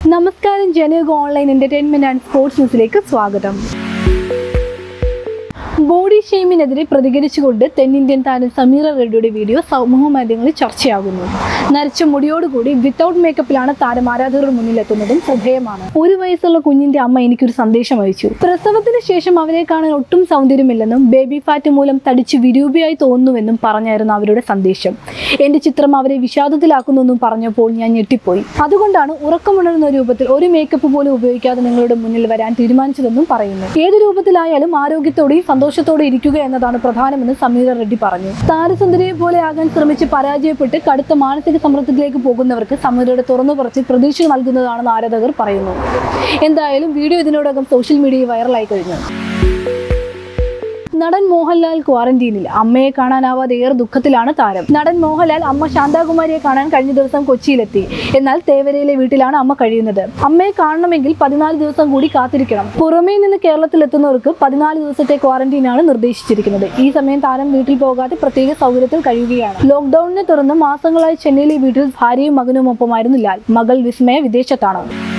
നമസ്കാരം Janayugom online entertainment and sports ന്യൂസിലേക്ക് സ്വാഗതം ബോഡി ഷെയ്മിനെതിരെ പ്രതികരിച്ചുകൊണ്ട് തെന്നിന്ത്യൻ താരം സമീറ റെഡ്ഡിയുടെ വീഡിയോ സമൂഹ മാധ്യമങ്ങളിൽ ചർച്ചയാകുന്നു നരച്ച മുടിയോടുകൂടി വിത്തൗട്ട് മേക്കപ്പിലാണ് താരം ആരാധകരുടെ മുന്നിലെത്തുന്നതും ശ്രദ്ധേയമാണ് ഒരു വയസ്സുള്ള കുഞ്ഞിന്റെ അമ്മ എനിക്കൊരു സന്ദേശം അയച്ചു പ്രസവത്തിന് ശേഷം അവരെ കാണാൻ ഒട്ടും സൗന്ദര്യമില്ലെന്നും ബേബി ഫാറ്റ് മൂലം തടിച്ച് വിരൂപിയായി തോന്നുന്നുവെന്നും പറഞ്ഞായിരുന്നു അവരുടെ സന്ദേശം എന്റെ ചിത്രം അവരെ വിഷാദത്തിലാക്കുന്നെന്നും പറഞ്ഞപ്പോൾ ഞാൻ ഞെട്ടിപ്പോയി അതുകൊണ്ടാണ് ഉറക്കമുണരുന്ന രൂപത്തിൽ ഒരു മേക്കപ്പ് പോലും ഉപയോഗിക്കാതെ നിങ്ങളുടെ മുന്നിൽ വരാൻ തീരുമാനിച്ചതെന്നും പറയുന്നു ഏത് രൂപത്തിലായാലും ആരോഗ്യത്തോടെയും സന്തോഷത്തോടെ ഇരിക്കുക എന്നതാണ് പ്രധാനമെന്ന് സമീറ റെഡ്ഡി പറഞ്ഞു താരസുന്ദരിയെ പോലെ ആകാൻ ശ്രമിച്ച് പരാജയപ്പെട്ട് കടുത്ത മാനസിക സമ്മർദ്ദത്തിലേക്ക് പോകുന്നവർക്ക് സമീറയുടെ തുറന്നു പറച്ച് പ്രതീക്ഷ നൽകുന്നതാണെന്ന് ആരാധകർ പറയുന്നു എന്തായാലും വീഡിയോ ഇതിനോടകം സോഷ്യൽ മീഡിയയിൽ വൈറലായി കഴിഞ്ഞു നടൻ മോഹൻലാൽ ക്വാറന്റീനിൽ അമ്മയെ കാണാനാവാതെ ഏറെ ദുഃഖത്തിലാണ് താരം നടൻ മോഹൻലാൽ അമ്മ ശാന്താകുമാരിയെ കാണാൻ കഴിഞ്ഞ ദിവസം കൊച്ചിയിലെത്തി എന്നാൽ തേവരയിലെ വീട്ടിലാണ് അമ്മ കഴിയുന്നത് അമ്മയെ കാണണമെങ്കിൽ പതിനാല് ദിവസം കൂടി കാത്തിരിക്കണം പുറമേ നിന്ന് കേരളത്തിൽ എത്തുന്നവർക്ക് പതിനാല് ദിവസത്തെ ക്വാറന്റീനാണ് നിർദ്ദേശിച്ചിരിക്കുന്നത് ഈ സമയം താരം വീട്ടിൽ പോകാതെ പ്രത്യേക സൗകര്യത്തിൽ കഴിയുകയാണ് ലോക്ക്ഡൌണിനെ തുടർന്ന് മാസങ്ങളായി ചെന്നൈയിലെ വീട്ടിൽ ഭാര്യയും മകനും ഒപ്പമായിരുന്നു ലാൽ മകൾ വിസ്മയ വിദേശത്താണ്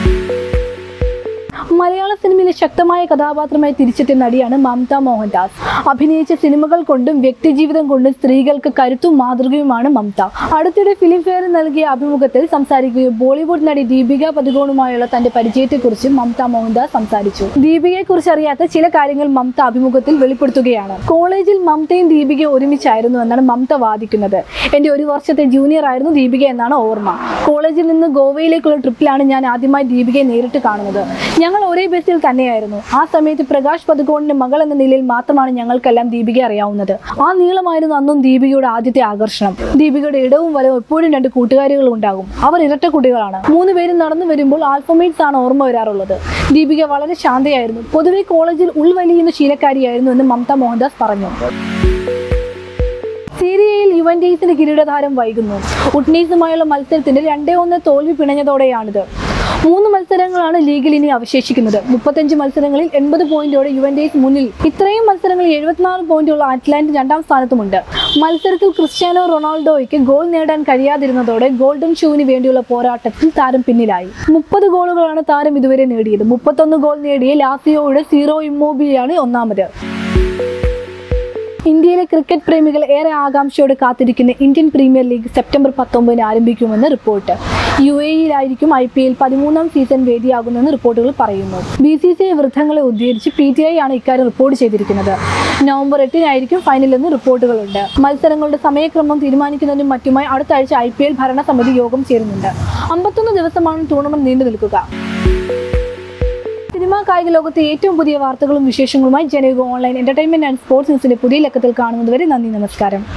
മലയാള സിനിമയിലെ ശക്തമായ കഥാപാത്രമായി തിരിച്ചെത്തിയ നടിയാണ് മമത മോഹൻദാസ് അഭിനയിച്ച സിനിമകൾ കൊണ്ടും വ്യക്തിജീവിതം കൊണ്ടും സ്ത്രീകൾക്ക് കരുത്തും മാതൃകയുമാണ് മമത അടുത്തിടെ ഫിലിം ഫെയറിൽ നൽകിയ അഭിമുഖത്തിൽ സംസാരിക്കുകയും ബോളിവുഡ് നടി ദീപിക പതുകോണുമായുള്ള തന്റെ പരിചയത്തെക്കുറിച്ച് മമത മോഹൻദാസ് സംസാരിച്ചു ദീപികയെ കുറിച്ച് അറിയാത്ത ചില കാര്യങ്ങൾ മമത അഭിമുഖത്തിൽ വെളിപ്പെടുത്തുകയാണ് കോളേജിൽ മമതയും ദീപികയും ഒരുമിച്ചായിരുന്നു എന്നാണ് മമത വാദിക്കുന്നത് എന്റെ ഒരു വർഷത്തെ ജൂനിയർ ആയിരുന്നു ദീപിക എന്നാണ് ഓർമ്മ കോളേജിൽ നിന്ന് ഗോവയിലേക്കുള്ള ട്രിപ്പിലാണ് ഞാൻ ആദ്യമായി ദീപികയെ നേരിട്ട് കാണുന്നത് ഞങ്ങൾ ഒരേ ബസ്സിൽ തന്നെയായിരുന്നു ആ സമയത്ത് പ്രകാശ് പതുകോണിന്റെ മകൾ എന്ന നിലയിൽ മാത്രമാണ് ഞങ്ങൾക്കെല്ലാം ദീപികയെ അറിയാവുന്നത് ആ നീളമായിരുന്നു അന്നും ദീപികയുടെ ആദ്യത്തെ ആകർഷണം ദീപികയുടെ ഇടവും വലവും എപ്പോഴും രണ്ട് കൂട്ടുകാരികൾ ഉണ്ടാകും അവർ ഇരട്ട കുട്ടികളാണ് മൂന്ന് പേരും നടന്നു വരുമ്പോൾ ആൽഫമേറ്റ്സ് ആണ് ഓർമ്മ വരാറുള്ളത് ദീപിക വളരെ ശാന്തയായിരുന്നു പൊതുവെ കോളേജിൽ ഉൾവലിയുന്ന ശീലക്കാരിയായിരുന്നു എന്ന് മമത മോഹൻദാസ് പറഞ്ഞു സീരിയയിൽ യുവന്റീസിന്റെ കിരീടധാരം വൈകുന്നു ഉട്നീസുമായുള്ള മത്സരത്തിന്റെ രണ്ടേ ഒന്ന് തോൽവി പിണഞ്ഞതോടെയാണിത് മൂന്ന് മത്സരങ്ങളാണ് ലീഗിൽ ഇനി അവശേഷിക്കുന്നത് മുപ്പത്തഞ്ച് മത്സരങ്ങളിൽ എൺപത് പോയിന്റോടെ യുവന്റീസ് മുന്നിൽ ഇത്രയും മത്സരങ്ങളിൽ എഴുപത്തിനാല് പോയിന്റുള്ള അറ്റ്ലാന്റ് രണ്ടാം സ്ഥാനത്തുമുണ്ട് മത്സരത്തിൽ ക്രിസ്ത്യാനോ റൊണാൾഡോയ്ക്ക് ഗോൾ നേടാൻ കഴിയാതിരുന്നതോടെ ഗോൾഡൻ ഷൂവിന് വേണ്ടിയുള്ള പോരാട്ടത്തിൽ താരം പിന്നിലായി മുപ്പത് ഗോളുകളാണ് താരം ഇതുവരെ നേടിയത് മുപ്പത്തൊന്ന് ഗോൾ നേടിയ ലാസിയോയുടെ സീറോ ഇമ്മോബിലിയാണ് ഒന്നാമത് ഇന്ത്യയിലെ ക്രിക്കറ്റ് പ്രേമികൾ ഏറെ ആകാംക്ഷയോടെ കാത്തിരിക്കുന്ന ഇന്ത്യൻ പ്രീമിയർ ലീഗ് സെപ്റ്റംബർ പത്തൊമ്പതിന് ആരംഭിക്കുമെന്ന് റിപ്പോർട്ട് യു എയിലായിരിക്കും ഐ പി എൽ പതിമൂന്നാം സീസൺ വേദിയാകുമെന്ന് റിപ്പോർട്ടുകൾ പറയുന്നു ബി സി സി ഐ വൃദ്ധങ്ങളെ ഉദ്ധരിച്ച് പി ടി ഐ ആണ് ഇക്കാര്യം റിപ്പോർട്ട് ചെയ്തിരിക്കുന്നത് നവംബർ എട്ടിനായിരിക്കും ഫൈനലെന്ന് റിപ്പോർട്ടുകളുണ്ട് മത്സരങ്ങളുടെ സമയക്രമം തീരുമാനിക്കുന്നതിനും മറ്റുമായി അടുത്ത ആഴ്ച ഐ പി എൽ ഭരണസമിതി യോഗം ചേരുന്നുണ്ട് അമ്പത്തൊന്ന് ദിവസമാണ് ടൂർണമെന്റ് നീണ്ടു നിൽക്കുക സിനിമാ കായിക ലോകത്തെ ഏറ്റവും പുതിയ വാർത്തകളും വിശേഷങ്ങളുമായി Janayugom online entertainment and sports ന്യൂസിന്റെ പുതിയ ലക്കത്തിൽ കാണുന്നതുവരെ നന്ദി നമസ്കാരം